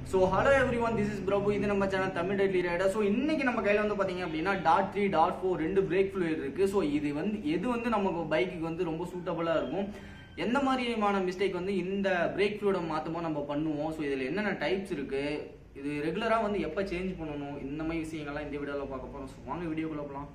so hello everyone this is Prabhu இது நம்ம channel Tamil deadly rider so இன்னைக்கு நம்ம கையில் வந்து பார்த்தீங்க அப்படின்னா டாட் த்ரீ டாட் ஃபோர் ரெண்டு பிரேக் ஃப்ளூயிட் இருக்கு ஸோ இது வந்து எது வந்து நமக்கு பைக்குக்கு வந்து ரொம்ப சூட்டபுளாக இருக்கும் எந்த மாதிரியான மிஸ்டேக் வந்து இந்த பிரேக் ஃப்ளூயிட மாற்றுமோ நம்ம பண்ணுவோம் ஸோ இதில் என்னென்ன டைப்ஸ் இருக்கு இது ரெகுலராக வந்து எப்போ சேஞ்ச் பண்ணணும் இந்த மாதிரி விஷயங்கள்லாம் இந்த வீடியோவில் பார்க்க போகிறோம் ஸோ வாங்க வீடியோக்குள்ள போகலாம்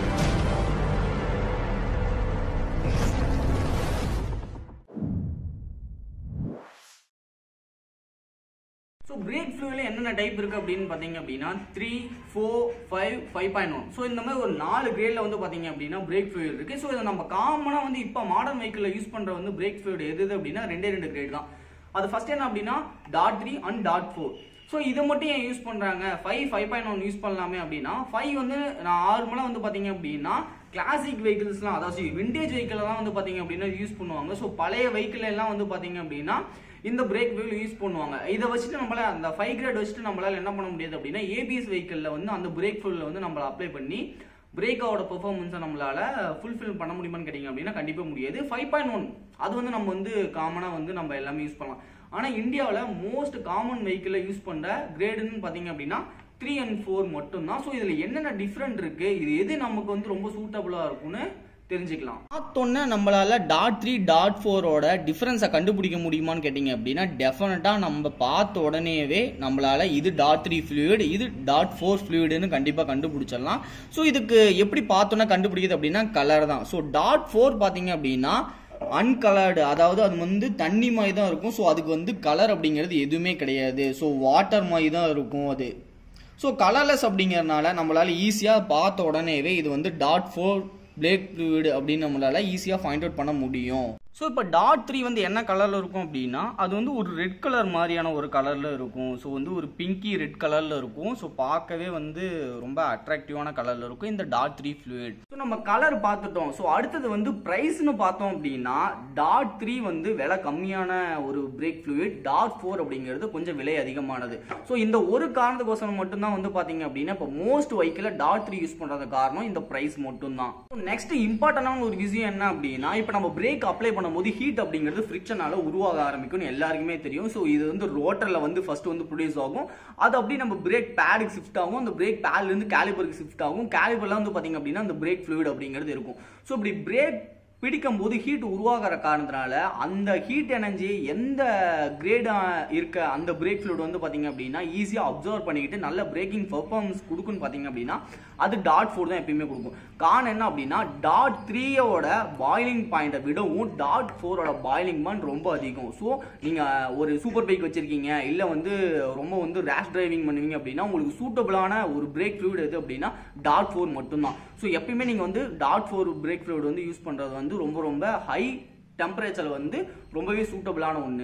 ஸோ பிரேக் ஃப்ளூவில் என்னென்ன டைப் இருக்கு அப்படின்னு பார்த்தீங்க அப்படின்னா three four five five point one so இந்த மாதிரி ஒரு நாலு கிரேடில் வந்து பார்த்தீங்க அப்படின்னா பிரேக் ஃப்ளூயிட் இருக்கு ஸோ இதை நம்ம காமனாக வந்து இப்போ மாடர்ன் வெஹிக்கிளில் யூஸ் பண்ணுற வந்து பிரேக் ஃப்ளூயிட் எது எது அப்படின்னா ரெண்டே ரெண்டு கிரேட் தான் அது ஃபர்ஸ்ட் என்ன அப்படின்னா DOT three and DOT four so இதை மட்டும் ஏன் யூஸ் பண்ணுறாங்க five five point one use பண்ணலாமே அப்படின்னா ஃபைவ் வந்து நான் நார்மலாக வந்து பார்த்தீங்க அப்படின்னா கிளாசிக் வெஹிக்கிள்ஸ்லாம் அதாவது விண்டேஜ் வெஹிக்கிள்லாம் வந்து பார்த்தீங்க அப்படின்னா யூஸ் பண்ணுவாங்க ஸோ பழைய வெஹிக்கிள் எல்லாம் வந்து பார்த்தீங்க அப்படின்னா இந்த பிரேக் வீல் யூஸ் பண்ணுவாங்க இதை வச்சுட்டு நம்மளால அந்த ஃபைவ் கிரேட் வச்சுட்டு நம்மளால என்ன பண்ண முடியாது அப்படின்னா ஏபிஎஸ் வெஹிக்கிளில் வந்து அந்த பிரேக் ஃபுல்ல வந்து நம்மள அப்ளை பண்ணி பிரேக்கோட பெர்ஃபார்மன்ஸை நம்மளால ஃபுல்ஃபில் பண்ண முடியுமான்னு கேட்டிங்க அப்படின்னா கண்டிப்பாக முடியாது ஃபைவ் பாயிண்ட் ஒன் அது வந்து நம்ம வந்து காமனாக வந்து நம்ம எல்லாமே யூஸ் பண்ணலாம் ஆனால் இந்தியாவில் மோஸ்ட் காமன் வெஹிக்கிளில் யூஸ் பண்ணுற கிரேடுன்னு பார்த்தீங்க அப்படின்னா த்ரீ அண்ட் ஃபோர் மட்டும்தான் ஸோ இதில் என்னென்ன டிஃப்ரெண்ட் இருக்குது இது எது நமக்கு வந்து ரொம்ப சூட்டபுளாக இருக்கும்னு தெரிஞ்சுக்கலாம் பார்த்தோன்னே நம்மளால டாட் த்ரீ டாட் ஃபோரோட டிஃப்ரென்ஸை கண்டுபிடிக்க முடியுமான்னு கேட்டிங்க அப்படின்னா டெஃபினட்டாக நம்ம பார்த்த உடனேவே நம்மளால இது டாட் த்ரீ ஃப்ளூயிட் இது டாட் ஃபோர் ஃப்ளூயிடுன்னு கண்டிப்பாக கண்டுபிடிச்சிடலாம் ஸோ இதுக்கு எப்படி பார்த்தோன்னா கண்டுபிடிக்குது அப்படின்னா கலர் தான் ஸோ டாட் ஃபோர் பார்த்தீங்க அப்படின்னா அன்கலர்டு அதாவது அது வந்து தண்ணி மாதிரி தான் இருக்கும் ஸோ அதுக்கு வந்து கலர் அப்படிங்கிறது எதுவுமே கிடையாது ஸோ வாட்டர் மாதிரி தான் இருக்கும் அது ஸோ கலர்லெஸ் அப்படிங்கிறதுனால நம்மளால ஈஸியாக பார்த்த உடனேவே இது வந்து டாட் ஃபோர் பிளேக் ஃப்ளூயிட் அப்படின்னு நம்மளால ஈஸியாக ஃபைண்ட் அவுட் பண்ண முடியும் ஸோ இப்போ டாட் த்ரீ வந்து என்ன கலரில் இருக்கும் அப்படின்னா அது வந்து ஒரு ரெட் கலர் மாதிரியான ஒரு கலரில் இருக்கும் ஸோ வந்து ஒரு பிங்கி ரெட் கலரில் இருக்கும் ஸோ பார்க்கவே வந்து ரொம்ப அட்ராக்டிவான கலரில் இருக்கும் இந்த டாட் த்ரீ ஃப்ளூயிட் ஸோ நம்ம கலர் பார்த்துட்டோம் ஸோ அடுத்தது வந்து ப்ரைஸ்னு பார்த்தோம் அப்படின்னா டாட் த்ரீ வந்து விலை கம்மியான ஒரு பிரேக் ஃப்ளூயிட் டாட் ஃபோர் அப்படிங்கிறது கொஞ்சம் விலை அதிகமானது ஸோ இந்த ஒரு காரணத்துக்கோசரம் மட்டும்தான் வந்து பார்த்தீங்க அப்படின்னா இப்போ மோஸ்ட் வைக்கில் டாட் த்ரீ யூஸ் பண்ணுறது காரணம் இந்த ப்ரைஸ் மட்டும்தான் நெக்ஸ்ட் இம்பார்ட்டண்டான ஒரு விஷயம் என்ன அப்படின்னா இப்போ நம்ம பிரேக் அப்ளை பண்ணும்போது ஹீட் அப்படிங்கிறது ஃப்ரிக்ஷனால உருவாக ஆரம்பிக்கும்னு எல்லாருக்குமே தெரியும் ஸோ இது வந்து ரோட்டரில் வந்து ஃபர்ஸ்ட் வந்து ப்ரொடியூஸ் ஆகும் அது அப்படியே நம்ம பிரேக் பேடுக்கு ஷிஃப்ட் ஆகும் அந்த பிரேக் பேட்லேருந்து கேலிபருக்கு ஷிஃப்ட் ஆகும் கேலிபர்லாம் வந்து பார்த்தீங்க அப்படின்னா அந்த பிரேக் ஃப்ளூயிட் அப்படிங்கிறது இருக்கும் ஸோ இப்படி பிரேக் பிடிக்கும் போது ஹீட் உருவாகிற காரணத்தினால அந்த ஹீட் எனர்ஜி எந்த கிரேடா இருக்க அந்த பிரேக் ஃப்ளூட் வந்து பார்த்தீங்க அப்படின்னா ஈஸியாக அப்சர்வ் பண்ணிக்கிட்டு நல்ல பிரேக்கிங் பர்ஃபார்மன்ஸ் கொடுக்குன்னு பார்த்தீங்க அப்படின்னா அது டாட் ஃபோர் தான் எப்பயுமே கொடுக்கும் காரணம் என்ன அப்படின்னா டாட் த்ரீயோட பாயிலிங் பாயிண்டை விடவும் டாட் ஃபோரோட பாயிலிங் பாயிண்ட் ரொம்ப அதிகம் ஸோ நீங்கள் ஒரு சூப்பர் பைக் வச்சிருக்கீங்க இல்லை வந்து ரொம்ப வந்து ரேஷ் டிரைவிங் பண்ணுவீங்க அப்படின்னா உங்களுக்கு சூட்டபிளான ஒரு பிரேக் ஃப்ளூட் எது அப்படின்னா டாட் ஃபோர் மட்டும்தான் ஸோ எப்பயுமே நீங்கள் வந்து டாட் ஃபோர் பிரேக் ஃப்ளூட் வந்து யூஸ் பண்ணுறது வந்து ரொம்ப ரொம்ப ஹை டெம்பரேச்சர் வந்து ரொம்பவே சூட்டபிளான ஒன்று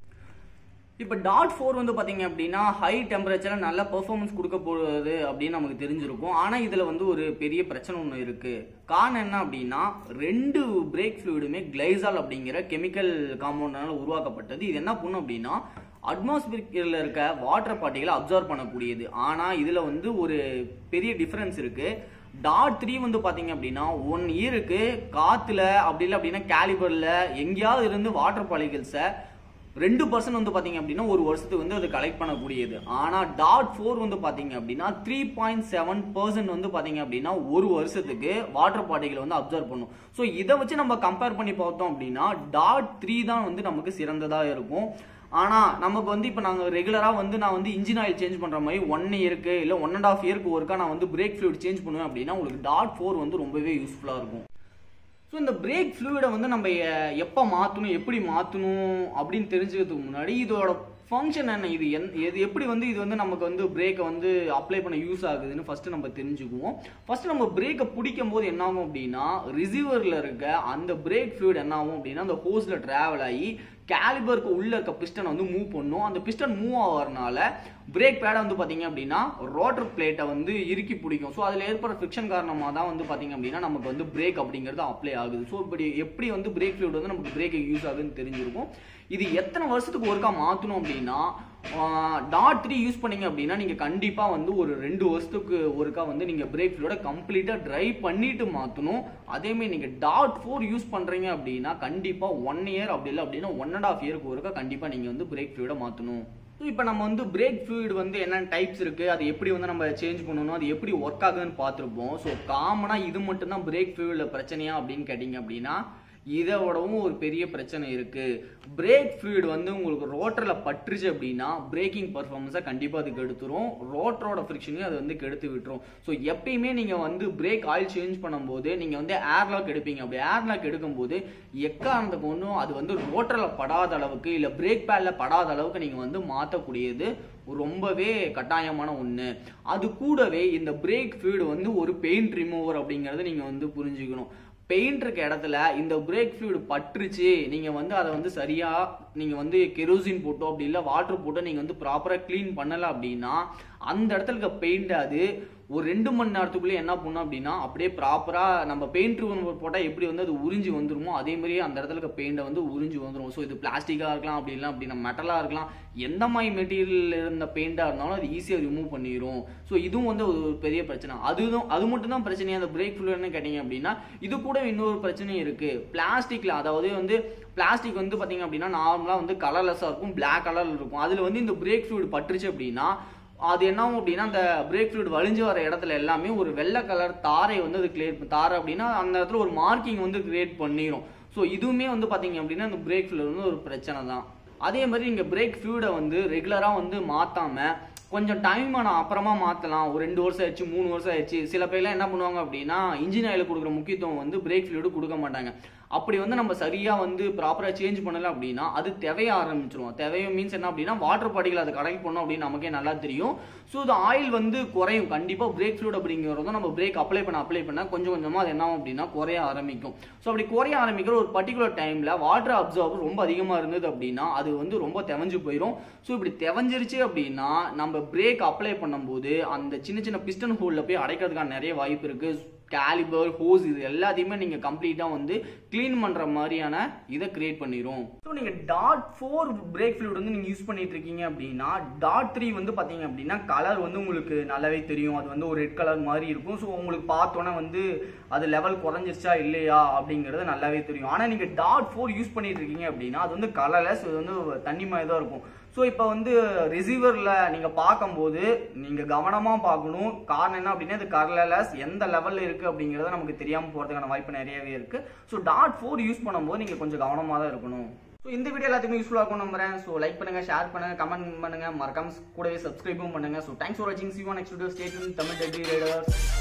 இப்போ டாட் ஃபோர் வந்து பார்த்தீங்க அப்படின்னா ஹை டெம்பரேச்சரில் நல்ல பெர்ஃபார்மன்ஸ் கொடுக்க போகுது அப்படின்னு நமக்கு தெரிஞ்சிருக்கும் ஆனால் இதில் வந்து ஒரு பெரிய பிரச்சனை ஒன்று இருக்குது காரணம் என்ன அப்படின்னா ரெண்டு பிரேக் ஃப்ளூயிடுமே கிளைசால் அப்படிங்கிற கெமிக்கல் காம்பவுண்டால உருவாக்கப்பட்டது இது என்ன பண்ணும் அப்படின்னா அட்மாஸ்பியரில் இருக்க வாட்டர் பார்ட்டிகளை அப்சர்வ் பண்ணக்கூடியது ஆனால் இதில் வந்து ஒரு பெரிய டிஃப்ரென்ஸ் இருக்குது டாட் த்ரீ வந்து பார்த்தீங்க அப்படின்னா ஒன் இயருக்கு காற்றுல அப்படி இல்லை அப்படின்னா கேலிபரில் எங்கேயாவது இருந்து வாட்டர் பார்ட்டிகல்ஸை ரெண்டு பர்சன்ட் வந்து பார்த்தீங்க அப்படின்னா ஒரு வருஷத்துக்கு வந்து அது கலெக்ட் பண்ணக்கூடியது ஆனால் டாட் ஃபோர் வந்து பார்த்தீங்க அப்படின்னா த்ரீ பாயிண்ட் செவன் பர்சன்ட் வந்து பார்த்தீங்க அப்படின்னா ஒரு வருஷத்துக்கு வாட்டர் பார்ட்டிகளை வந்து அப்சர்வ் பண்ணும் ஸோ இதை வச்சு நம்ம கம்பேர் பண்ணி பார்த்தோம் அப்படின்னா டாட் த்ரீ தான் வந்து நமக்கு சிறந்ததாக இருக்கும் ஆனால் நமக்கு வந்து இப்போ நாங்கள் ரெகுலராக வந்து நான் வந்து இன்ஜின் ஆயில் சேஞ்ச் பண்ணுற மாதிரி ஒன் இயருக்கு இல்லை ஒன் அண்ட் ஆஃப் இயருக்கு ஒருக்கா நான் வந்து பிரேக் ஃப்ளூட் சேஞ்ச் பண்ணுவேன் அப்படின்னா உங்களுக்கு டாட் ஃபோர் வந்து ரொம்பவே யூஸ்ஃபுல்லாக இருக்கும் ஸோ இந்த பிரேக் ஃப்ளூயிடை வந்து நம்ம எப்போ மாற்றணும் எப்படி மாற்றணும் அப்படின்னு தெரிஞ்சுக்கிறதுக்கு முன்னாடி இதோட ஃபங்க்ஷன் என்ன இது என் இது எப்படி வந்து இது வந்து நமக்கு வந்து பிரேக்கை வந்து அப்ளை பண்ண யூஸ் ஆகுதுன்னு ஃபஸ்ட்டு நம்ம தெரிஞ்சுக்குவோம் ஃபஸ்ட்டு நம்ம பிரேக்கை பிடிக்கும் போது என்ன ஆகும் அப்படின்னா ரிசீவரில் இருக்க அந்த பிரேக் ஃப்ளூயிட் என்ன ஆகும் அப்படின்னா அந்த ஹோஸில் ட்ராவல் ஆகி கேலிபருக்கு உள்ள இருக்க பிஸ்டன் வந்து மூவ் பண்ணும் அந்த பிஸ்டன் மூவ் ஆகிறதுனால பிரேக் பேடை வந்து பார்த்தீங்க அப்படின்னா ரோட்டர் பிளேட்டை வந்து இறுக்கி பிடிக்கும் ஸோ அதில் ஏற்படுற ஃபிக்ஷன் காரணமாக தான் வந்து பார்த்தீங்க அப்படின்னா நமக்கு வந்து பிரேக் அப்படிங்கிறது அப்ளை ஆகுது ஸோ இப்படி எப்படி வந்து பிரேக் ஃப்ளூட் வந்து நமக்கு பிரேக் யூஸ் ஆகுதுன்னு தெரிஞ்சிருக்கும் இது எத்தனை வருஷத்துக்கு ஒருக்கா மாற்றணும் அப்படின்னா டாட் த்ரீ யூஸ் பண்ணீங்க அப்படின்னா நீங்கள் கண்டிப்பாக வந்து ஒரு ரெண்டு வருஷத்துக்கு ஒருக்கா வந்து நீங்கள் பிரேக் ஃப்ளூட கம்ப்ளீட்டாக ட்ரை பண்ணிட்டு மாற்றணும் அதேமாதிரி நீங்கள் டாட் ஃபோர் யூஸ் பண்ணுறீங்க அப்படின்னா கண்டிப்பாக ஒன் இயர் அப்படி இல்லை அப்படின்னா ஒன் அண்ட் ஆஃப் இயருக்கு ஒருக்கா கண்டிப்பாக நீங்கள் வந்து பிரேக் ஃப்ளூட மாற்றணும் ஸோ இப்போ நம்ம வந்து பிரேக் ஃப்ளூயிட் வந்து என்னென்ன டைப்ஸ் இருக்குது அது எப்படி வந்து நம்ம சேஞ்ச் பண்ணணும் அது எப்படி ஒர்க் ஆகுதுன்னு பார்த்துருப்போம் ஸோ காமனாக இது மட்டும்தான் பிரேக் ஃப்ளூயிடில் பிரச்சனையா அப்படின்னு கேட்டிங்க அப்படின்னா இதை விடவும் ஒரு பெரிய பிரச்சனை இருக்கு பிரேக் ஃப்ளூயிட் வந்து உங்களுக்கு ரோட்டரில் பட்டுருச்சு அப்படின்னா பிரேக்கிங் பர்ஃபார்மன்ஸை கண்டிப்பாக அது கெடுத்துரும் ரோட்டரோட ஃப்ரிக்ஷனையும் அது வந்து கெடுத்து விட்டுரும் ஸோ எப்பயுமே நீங்கள் வந்து பிரேக் ஆயில் சேஞ்ச் பண்ணும்போது நீங்கள் வந்து ஏர்லாக் எடுப்பீங்க அப்படி ஏர்லாக் எடுக்கும்போது எக்காரணத்துக்கு ஒன்றும் அது வந்து ரோட்டரில் படாத அளவுக்கு இல்லை பிரேக் பேடில் படாத அளவுக்கு நீங்கள் வந்து மாற்றக்கூடியது ரொம்பவே கட்டாயமான ஒன்று அது கூடவே இந்த பிரேக் ஃப்ளூயிட் வந்து ஒரு பெயிண்ட் ரிமூவர் அப்படிங்கிறத நீங்கள் வந்து புரிஞ்சுக்கணும் பெயிண்ட் இருக்க இடத்துல இந்த பிரேக் ஃப்ளூயிட் பட்டுருச்சு நீங்கள் வந்து அதை வந்து சரியாக நீங்கள் வந்து கெரோசின் போட்டோ அப்படி இல்லை வாட்டர் போட்டோ நீங்கள் வந்து ப்ராப்பராக க்ளீன் பண்ணலை அப்படின்னா அந்த இடத்துல இருக்க பெயிண்ட் அது ஒரு ரெண்டு மணி நேரத்துக்குள்ளே என்ன பண்ணும் அப்படின்னா அப்படியே ப்ராப்பராக நம்ம பெயிண்ட் போட்டால் எப்படி வந்து அது உறிஞ்சி வந்துருமோ அதே மாதிரியே அந்த இடத்துல இருக்க பெயிண்டை வந்து உறிஞ்சி வந்துடும் ஸோ இது பிளாஸ்டிக்காக இருக்கலாம் அப்படி இல்லை அப்படின்னா மெட்டலாக இருக்கலாம் எந்த மாதிரி மெட்டீரியல் இருந்த பெயிண்டாக இருந்தாலும் அது ஈஸியாக ரிமூவ் பண்ணிடும் ஸோ இதுவும் வந்து ஒரு பெரிய பிரச்சனை அதுதான் அது மட்டும் தான் பிரச்சனையா அந்த பிரேக் ஃப்ளூன்னு கேட்டிங்க அப்படின்னா இது கூட இன்னொரு பிரச்சனையும் இருக்குது பிளாஸ்டிக்கில் அதாவது வந்து பிளாஸ்டிக் வந்து பார்த்தீங்க அப்படின்னா நார்மலாக வந்து கலர்லெஸ்ஸாக இருக்கும் பிளாக் கலரில் இருக்கும் அதில் வந்து இந்த பிரேக் ஃப்ளூயிட் பட்டுருச்சு அப்படின்னா அது என்ன ஆகும் அப்படின்னா அந்த பிரேக் ஃப்ளூயிட் வலிஞ்சு வர இடத்துல எல்லாமே ஒரு வெள்ளை கலர் தாரை வந்து அது கிளியர் தாரை அப்படின்னா அந்த இடத்துல ஒரு மார்க்கிங் வந்து கிரியேட் பண்ணிடும் ஸோ இதுவுமே வந்து பார்த்தீங்க அப்படின்னா இந்த பிரேக் ஃப்ளூயிட் வந்து ஒரு பிரச்சனை தான் அதே மாதிரி நீங்கள் பிரேக் ஃப்ளூயிடை வந்து ரெகுலராக வந்து மாற்றாம கொஞ்சம் டைம் நான் அப்புறமா மாற்றலாம் ஒரு ரெண்டு வருஷம் ஆயிடுச்சு மூணு வருஷம் ஆயிடுச்சு சில பேர்லாம் என்ன பண்ணுவாங்க அப்படின்னா இன்ஜின் ஆயில் கொடுக்குற முக்கியத்துவம் வந்து பிரேக் ஃப்ளூயிடு கொடுக்க மாட்டாங்க அப்படி வந்து நம்ம சரியாக வந்து ப்ராப்பராக சேஞ்ச் பண்ணல அப்படின்னா அது தேவைய ஆரம்பிச்சிரும் தேவைய மீன்ஸ் என்ன அப்படின்னா வாட்டர் பாடிகள் அதை கரெக்ட் பண்ணோம் அப்படின்னு நமக்கே நல்லா தெரியும் ஸோ இது ஆயில் வந்து குறையும் கண்டிப்பாக பிரேக் ஃப்ளூட் அப்படிங்கிறதும் நம்ம பிரேக் அப்ளை பண்ண அப்ளை பண்ண கொஞ்சம் கொஞ்சமாக அது என்ன ஆகும் அப்படின்னா குறைய ஆரம்பிக்கும் ஸோ அப்படி குறைய ஆரம்பிக்கிற ஒரு பர்டிகுலர் டைமில் வாட்டர் அப்சர்வர் ரொம்ப அதிகமாக இருந்தது அப்படின்னா அது வந்து ரொம்ப தெவஞ்சு போயிடும் ஸோ இப்படி தெவஞ்சிருச்சு அப்படின்னா நம்ம பிரேக் அப்ளை பண்ணும்போது அந்த சின்ன சின்ன பிஸ்டன் ஹோலில் போய் அடைக்கிறதுக்கான நிறைய வாய்ப்பு இருக்குது கேலிபர் ஹோஸ் இது எல்லாத்தையுமே நீங்கள் கம்ப்ளீட்டாக வந்து க்ளீன் பண்ணுற மாதிரியான இதை கிரியேட் பண்ணிடும் ஸோ நீங்கள் டாட் ஃபோர் பிரேக் ஃப்ளூட் வந்து நீங்கள் யூஸ் பண்ணிட்டு இருக்கீங்க அப்படின்னா டாட் த்ரீ வந்து பார்த்தீங்க அப்படின்னா கலர் வந்து உங்களுக்கு நல்லாவே தெரியும் அது வந்து ஒரு ரெட் கலர் மாதிரி இருக்கும் ஸோ உங்களுக்கு பார்த்தோன்னே வந்து அது லெவல் குறைஞ்சிருச்சா இல்லையா அப்படிங்கிறது நல்லாவே தெரியும் ஆனால் நீங்கள் டாட் ஃபோர் யூஸ் பண்ணிட்டு இருக்கீங்க அப்படின்னா அது வந்து கலர்லெஸ் இது வந்து தண்ணி மாதிரி தான் இருக்கும் ஸோ இப்போ வந்து ரிசீவரில் நீங்கள் பார்க்கும்போது நீங்கள் கவனமாக பார்க்கணும் காரணம் என்ன அப்படின்னா இது கர்லலஸ் எந்த லெவலில் இருக்குது அப்படிங்கிறத நமக்கு தெரியாமல் போகிறதுக்கான வாய்ப்பு நிறையவே இருக்குது ஸோ டாட் ஃபோர் யூஸ் பண்ணும்போது நீங்கள் கொஞ்சம் கவனமாக தான் இருக்கணும் ஸோ இந்த வீடியோ எல்லாத்துக்குமே யூஸ்ஃபுல்லாக இருக்கும் நம்புறேன் ஸோ லைக் பண்ணுங்க ஷேர் பண்ணுங்க கமெண்ட் பண்ணுங்க மறக்காம கூடவே சப்ஸ்கிரைபும் பண்ணுங்க ஸோ தேங்க்ஸ் ஃபார் வாட்சிங் see on next video stay Tamil deadly Riders